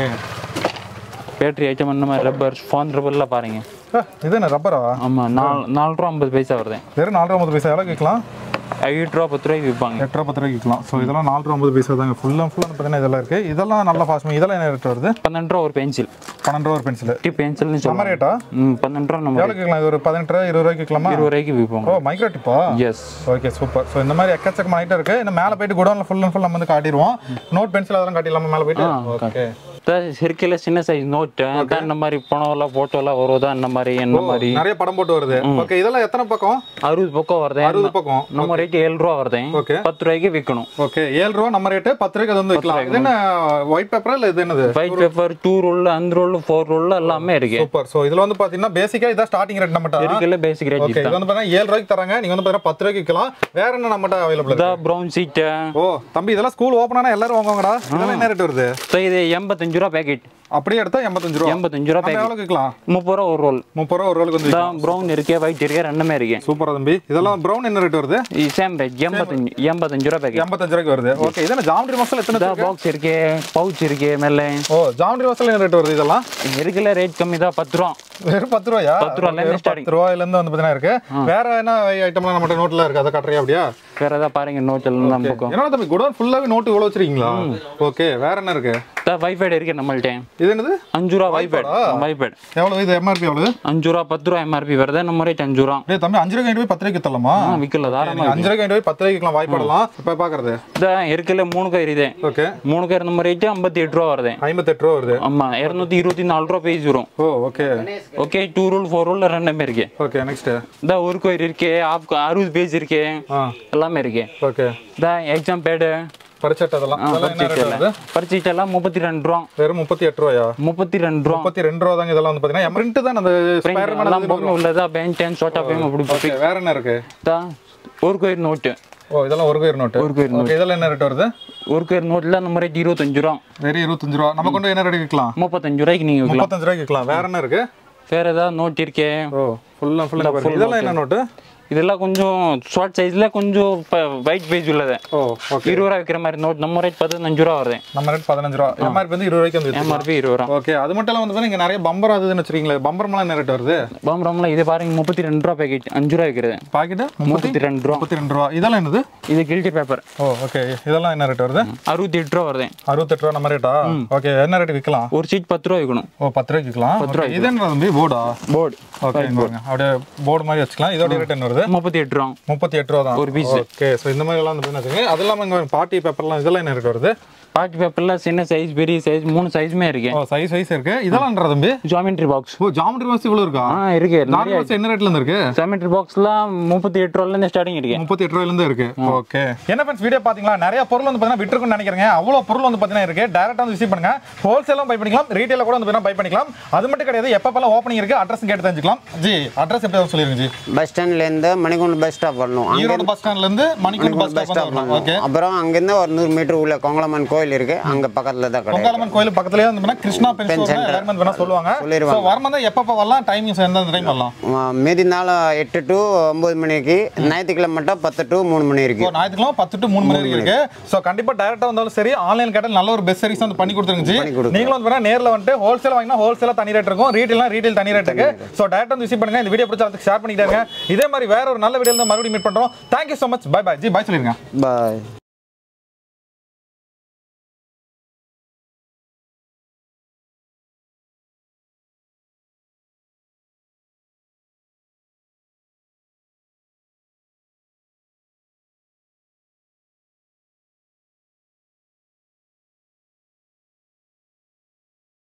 [SPEAKER 5] பேட்டரி ஐட்டம் இந்த மாதிரி ரப்பர் ஃபான் ரப்பர்லாம் பாருங்க
[SPEAKER 1] இது என்ன ரப்பரா
[SPEAKER 5] ஆமாம் நாலு நாலு ரூபா ஐம்பது பைசா வருது
[SPEAKER 1] வெறும் நாலு ரூபா ஐம்பது பைசா எவ்வளோ விற்கலாம்
[SPEAKER 5] எட்டு ரூபா பத்து ரூபாய்க்கு விற்பாங்க
[SPEAKER 1] எட்டு ரூபா பத்து ரூபாய்க்கு விற்கலாம் ஸோ இதெல்லாம் நாலு ரூபா ஐம்பது பைசா தாங்க ஃபுல் அண்ட் ஃபுல் பார்த்தீங்கன்னா இதெல்லாம் இருக்கு இதெல்லாம் நல்ல ஃபாஸ்ட் இதெல்லாம் என்ன ரேட் வருது
[SPEAKER 5] பன்னெண்டு ரூபா ஒரு பென்சில்
[SPEAKER 1] பன்னெண்டு ரூபா ஒரு பென்சில்
[SPEAKER 5] டி பென்சில்னு
[SPEAKER 1] நம்ம
[SPEAKER 5] சொல்லுவாங்க
[SPEAKER 1] ரேட்டா
[SPEAKER 5] ம் பன்னெண்டு ரூபா நம்ம
[SPEAKER 1] எவ்வளோ கேட்கலாம் இது ஒரு பதினெட்டு ரூபா இருபது ரூபாய்க்கு விற்கலாமா
[SPEAKER 5] இருபது ரூபாய்க்கு விற்போம்
[SPEAKER 1] ஓ மைக்ரோ டிப்பா
[SPEAKER 5] எஸ்
[SPEAKER 1] ஓகே சூப்பர் ஸோ இந்த மாதிரி எக்கச்சக்கமான ஐட்டம் இருக்கு இந்த மேலே போயிட்டு குடோனில் ஃபுல் அண்ட் ஃபுல் நம்ம வந்து காட்டிடுவோம் நோட் பென்சில் அதெல்லாம் காட்டிடலாமா மேலே போயிட்டு ஓகே
[SPEAKER 5] இருக்கையில சின்ன சைஸ் நோட்டு தான் இந்த மாதிரி பணம்லாம் ஃபோட்டோலாம் வருதா இந்த மாதிரி என்ன மாதிரி
[SPEAKER 1] நிறைய படம் போட்டு வருது ஓகே இதெல்லாம் எத்தனை பக்கம்
[SPEAKER 5] அறுபது பக்கம் வருது
[SPEAKER 1] அறுபது பக்கம்
[SPEAKER 5] நம்ம ரேட் ஏழு ரூபா வருது
[SPEAKER 1] Okay.
[SPEAKER 5] பத்து ரூபாய்க்கு விற்கணும்
[SPEAKER 1] ஓகே ஏழு ரூபா நம்ம ரேட்டு பத்து ரூபாய்க்கு அது வந்து வைக்கலாம் இது என்ன ஒயிட் பேப்பரா இல்லை இது என்னது
[SPEAKER 5] ஒயிட் பேப்பர் டூ ரோல் அந்த ரோல் ஃபோர் ரோல் எல்லாமே இருக்கு
[SPEAKER 1] சூப்பர் ஸோ இதுல வந்து பாத்தீங்கன்னா பேசிக்கா இதான் ஸ்டார்டிங் ரேட் நம்மகிட்ட
[SPEAKER 5] இருக்குல்ல பேசிக் ரேட்
[SPEAKER 1] ஓகே இது வந்து பாத்தீங்கன்னா ஏழு ரூபாய்க்கு தராங்க நீங்க வந்து பாத்தீங்கன்னா பத்து ரூபாய்க்கு விற்கலாம் வேற என்ன நம்மகிட்ட அவைலபிள் இருக்கு
[SPEAKER 5] இதான் ப்ரௌன் சீட்டு
[SPEAKER 1] ஓ தம்பி இதெல்லாம் ஸ்கூல் ஓப்பன் ஆனா எல்லாரும் வாங்குவாங்கடா இதெல்லாம் என்ன ரேட் வருது
[SPEAKER 5] இது எண்பத்தஞ்சு ரூபா பேக்கெட்
[SPEAKER 1] அப்படியே எடுத்தா எண்பத்தஞ்சு ரூபா
[SPEAKER 5] எண்பத்தஞ்சு ரூபா
[SPEAKER 1] நம்ம
[SPEAKER 5] பேக்கெட்
[SPEAKER 1] எவ்வளவு விற்கலாம்
[SPEAKER 5] முப்பது ரூபா ஒரு ரோல்
[SPEAKER 1] முப்பது ரூபா ஒரு ரோலுக்கு வந்து
[SPEAKER 5] இதான் ப்ரௌன் இருக்கு ஒயிட் இருக்கு ரெண்டுமே இருக்கு
[SPEAKER 1] சூப்பரா தம்பி இதெல்லாம் ப்ரௌன் என்ன ரேட் வருது
[SPEAKER 5] சேம் ரேட் எண்பத்தஞ்சு எண்பத்தஞ்சு ரூபா பேக்கெட்
[SPEAKER 1] எண்பத்தஞ்சு ரூபாய்க்கு வருது ஓகே இது என்ன ஜாமெட்ரி மசாலா எத்தனை
[SPEAKER 5] இதான் பாக்ஸ் இருக்கு பவுச் இருக்கு மேல
[SPEAKER 1] ஓ ஜாமெட்ரி மசாலா என்ன ரேட் வருது இதெல்லாம்
[SPEAKER 5] இருக்குல்ல ரேட் கம்மி தான் பத்து ரூபா
[SPEAKER 1] வெறும் பத்து ரூபாயா
[SPEAKER 5] பத்து ரூபாயில இருந்து
[SPEAKER 1] வெறும்
[SPEAKER 5] starting.
[SPEAKER 1] பத்து ரூபாயில இருந்து வந்து பாத்தீங்கன்னா இருக்கு வேற என்ன ஐட்டம்லாம் நம்மகிட்ட நோட்ல இருக்கு அதை காட்டுறியா அப்படியா
[SPEAKER 5] வேற ஏதாவது பாருங்க நோட் எல்லாம் நம்ம பக்கம்
[SPEAKER 1] என்ன தம்பி குடோன் ஃபுல்லாவே நோட்டு இவ்வளவு வச்சிருக்கீங்களா ஓகே வேற என்ன இருக்கு
[SPEAKER 5] இதான் வைஃபைடு இருக்கு நம்மள்ட்ட
[SPEAKER 1] இது என்னது
[SPEAKER 5] அஞ்சு ரூபா வைஃபைடு வைஃபைடு
[SPEAKER 1] எவ்வளவு இது எம்ஆர்பி எவ்வளவு
[SPEAKER 5] அஞ்சு ரூபா பத்து ரூபா எம்ஆர்பி வருது நம்ம ரேட் அஞ்சு ரூபா
[SPEAKER 1] டேய் தம்பி அஞ்சு ரூபாய்க்கு போய் பத்து ரூபாய்க்கு தரலாமா
[SPEAKER 5] ஆ விற்கல தாராளமா
[SPEAKER 1] நீங்க அஞ்சு ரூபாய்க்கு போய் பத்து ரூபாய்க்கு விற்கலாம் வாய்ப்படலாம் இப்ப பாக்குறது
[SPEAKER 5] இதான் இருக்குல்ல மூணு கயிறு இது
[SPEAKER 1] ஓகே
[SPEAKER 5] மூணு கயிறு நம்ம ரேட்டு ஐம்பத்தி எட்டு ரூபா வருது
[SPEAKER 1] ஐம்பத்தெட்டு ரூபா வருது
[SPEAKER 5] ஆமா இரநூத்தி இருபத்தி நாலு ரூபா பேஜ் வரும்
[SPEAKER 1] oh okay
[SPEAKER 5] okay two rule four rule ரெண்டுமே இருக்கு
[SPEAKER 1] ஓகே நெக்ஸ்ட்
[SPEAKER 5] இந்த ஒரு கோயில் இருக்கு ஆப் அறுபது பேஜ் இருக்கு
[SPEAKER 1] ஆ
[SPEAKER 5] எல்லாமே இருக்கு
[SPEAKER 1] ஓகே
[SPEAKER 5] இந்த எக்ஸாம் பேடு
[SPEAKER 1] பரிச்சட்டை அதெல்லாம் அதெல்லாம் என்ன ரேட் வருது
[SPEAKER 5] பரிச்சைட்டெல்லாம் முப்பத்தி ரெண்டு ரூபா
[SPEAKER 1] வெறும் முப்பத்தி எட்டு ரூபாயா
[SPEAKER 5] முப்பத்தி ரெண்டு ரூபா
[SPEAKER 1] முப்பத்தி ரெண்டு ரூபா தாங்க இதெல்லாம் வந்து பாத்தீங்கன்னா பிரிண்ட் தான் அந்த ஸ்பைடர்மேன்
[SPEAKER 5] எல்லாம் பொம்மை உள்ளதா பேன் டென் ஷார்ட் ஆஃப் அப்படி
[SPEAKER 1] ஓகே வேற என்ன இருக்கு
[SPEAKER 5] தான் ஒரு கோயில் நோட்டு
[SPEAKER 1] ஓ இதெல்லாம் ஒரு கயிறு நோட்டு
[SPEAKER 5] ஒரு கயிறு
[SPEAKER 1] ஓகே இதெல்லாம் என்ன ரேட் வருது
[SPEAKER 5] ஒரு கோயில் நோட்டில் நம்ம ரேட் இருபத்தஞ்சு ரூபா
[SPEAKER 1] வெறும் இருபத்தஞ்சு ரூபா நம்ம கொண்டு என்ன ரேட் விற்கலாம்
[SPEAKER 5] முப்பத்தஞ்சு ரூபாய்க்கு நீங்கள் விற்கலாம்
[SPEAKER 1] முப்பத்தஞ்சு ரூபாய்க்கு விற்கலாம் வேற என்ன இருக்கு
[SPEAKER 5] வேற ஏதாவது நோட் இருக்கே
[SPEAKER 1] ஓ ஃபுல் அண்ட் ஃபுல் இதெல்லாம் என்ன நோட்டு
[SPEAKER 5] இதெல்லாம் கொஞ்சம் ஷார்ட் சைஸ்ல கொஞ்சம் ஒயிட் பேஜ் உள்ளது
[SPEAKER 1] ஓ ஓகே
[SPEAKER 5] இருபது ரூபா விற்கிற மாதிரி நோட் நம்ம ரேட் பதினஞ்சு ரூபா வருது
[SPEAKER 1] நம்ம ரேட் பதினஞ்சு ரூபா எம்ஆர்பி வந்து இருபது ரூபாய்க்கு வந்து
[SPEAKER 5] எம்ஆர்பி இருபது ரூபா
[SPEAKER 1] ஓகே அது மட்டும் இல்லாம வந்து இங்க நிறைய பம்பர் அது இதுன்னு வச்சிருக்கீங்களே பம்பர்லாம் என்ன ரேட் வருது
[SPEAKER 5] பாம்பரம்ல இது பாருங்க முப்பத்தி ரெண்டு ரூபா பேக்கெட் அஞ்சு ரூபா விற்கிறது
[SPEAKER 1] பாக்கெட்டு
[SPEAKER 5] முப்பத்தி ரெண்டு ரூபா
[SPEAKER 1] முப்பத்தி ரெண்டு ரூபா இதெல்லாம் என்னது
[SPEAKER 5] இது கில்டி பேப்பர்
[SPEAKER 1] ஓ ஓகே இதெல்லாம் என்ன ரேட் வருது
[SPEAKER 5] அறுபத்தி எட்டு ரூபா வருது
[SPEAKER 1] அறுபத்தெட்டு ரூபா நம்ம ரேட்டா ஓகே என்ன ரேட் விற்கலாம்
[SPEAKER 5] ஒரு சீட் பத்து ரூபா விற்கணும்
[SPEAKER 1] ஓ பத்து ரூபாய்க்கு விற்கலாம் Okay, இது என்ன தம்பி போர்டா
[SPEAKER 5] போர்டு
[SPEAKER 1] ஓகே இங்க பாருங்க அப்படியே போர்டு மாதிரி வச்சுக்கலாம் இதோட ரேட் என்ன வருது
[SPEAKER 5] முப்பத்தி எட்டு ரூபா
[SPEAKER 1] முப்பத்தி எட்டு ரூபா தான்
[SPEAKER 5] ஒரு piece.
[SPEAKER 1] ஓகே ஸோ இந்த மாதிரி எல்லாம் வந்து வச்சுக்கோங்க அது இல்லாமல் இங்கே பார்ட்டி பேப்பர்லாம் இதெல்லாம் என்ன ரேட் வருது
[SPEAKER 5] பாக்கெட் பேப்பர்ல சின்ன சைஸ் பெரிய சைஸ் மூணு சைஸுமே இருக்கு
[SPEAKER 1] ஓ சைஸ் சைஸ் இருக்கு இதெல்லாம்ன்ற தம்பி
[SPEAKER 5] geometry box
[SPEAKER 1] oh geometry box இவ்வளோ இருக்கா
[SPEAKER 5] ஆ இருக்கு
[SPEAKER 1] நார்மல் பாக்ஸ் என்ன ரேட்ல இருந்து இருக்கு
[SPEAKER 5] ஜாமெட்ரி பாக்ஸ்லாம் முப்பத்தி எட்டு ரூபால இருந்து ஸ்டார்டிங் இருக்கு
[SPEAKER 1] முப்பத்தி எட்டு ரூபாயிலிருந்து இருக்கு ஓகே என்ன ஃப்ரெண்ட்ஸ் வீடியோ பாத்தீங்களா நிறைய பொருள் வந்து பாத்தீங்கன்னா விட்டுருக்குன்னு நினைக்கிறேங்க அவ்வளோ பொருள் வந்து பாத்தீங்கன்னா இருக்கு டேரக்டா வந்து விசிட் பண்ணுங்க ஹோல்சேலும் பை பண்ணிக்கலாம் ரீட்டைல கூட வந்து பை பண்ணிக்கலாம் அது மட்டும் கிடையாது எப்பப்பெல்லாம் ஓப்பனிங் இருக்கு அட்ரஸ் கேட்டு தெரிஞ்சுக்கலாம் ஜி அட்ரஸ் எப்படி சொல்லிருங்க ஜி
[SPEAKER 2] பஸ் ஸ்டாண்ட்லேருந்து மணிக்கூண்டு பஸ் ஸ்டாப் வரணும் அங்க
[SPEAKER 1] ஈரோடு பஸ் ஸ்டாண்ட்ல இருந்து மணிக்கூண்டு பஸ்
[SPEAKER 2] பஸ்
[SPEAKER 1] ஸ்டாப்
[SPEAKER 2] ஸ்டாப்
[SPEAKER 1] வரணும் ஓகே
[SPEAKER 2] அப்புறம் அங்கேருந்து ஒரு நூறு மீட்டர் உள்ள கொங்கலம்மன் கோயில் இருக்கு அங்க பக்கத்துல தான் கடை
[SPEAKER 1] பொங்காலம்மன் கோயில் பக்கத்துலயே வந்து பாத்தீங்கன்னா கிருஷ்ணா பென்
[SPEAKER 2] Pen center.
[SPEAKER 1] எல்லாருமே வந்து வேணா சொல்லுவாங்க
[SPEAKER 2] சொல்லிருவாங்க.
[SPEAKER 1] ஸோ வரும்போது எப்பப்போ வரலாம் டைமிங்ஸ் எந்த டைம் வரலாம்
[SPEAKER 2] ஆ, மீதி நாள் எட்டு டு ஒன்பது மணிக்கு ஞாயிற்றுக்கிழமை மட்டும் பத்து டு மூணு மணி இருக்கு
[SPEAKER 1] ஸோ ஞாயிற்றுக்கிழமை பத்து டு மூணு மணி வரைக்கும் இருக்கு ஸோ கண்டிப்பா டேரக்டா வந்தாலும் சரி ஆன்லைன் கேட்டால் நல்ல ஒரு பெஸ்ட் சர்வீஸ் வந்து பண்ணி கொடுத்துருங்க ஜி
[SPEAKER 2] பண்ணி கொடுக்குறோம்.
[SPEAKER 1] நீங்களும் வந்து வேணா நேர்ல வந்துட்டு ஹோல்சேல் வாங்கினா ஹோல்சேலா தனி ரேட் இருக்கும் ரீட்டைல்னா ரீட்டைல் தனி ரேட் இருக்கு ஸோ டேரக்டா வந்து விசிட் பண்ணுங்க இந்த வீடியோ பிடிச்சா அதுக்கு ஷேர் பண்ணிட்டாங்க இதே மாதிரி வேற ஒரு நல்ல வீடியோ மறுபடியும் மீட் பண்றோம் thank you so much bye bye ji bye சொல்லிருங்க
[SPEAKER 2] பாய்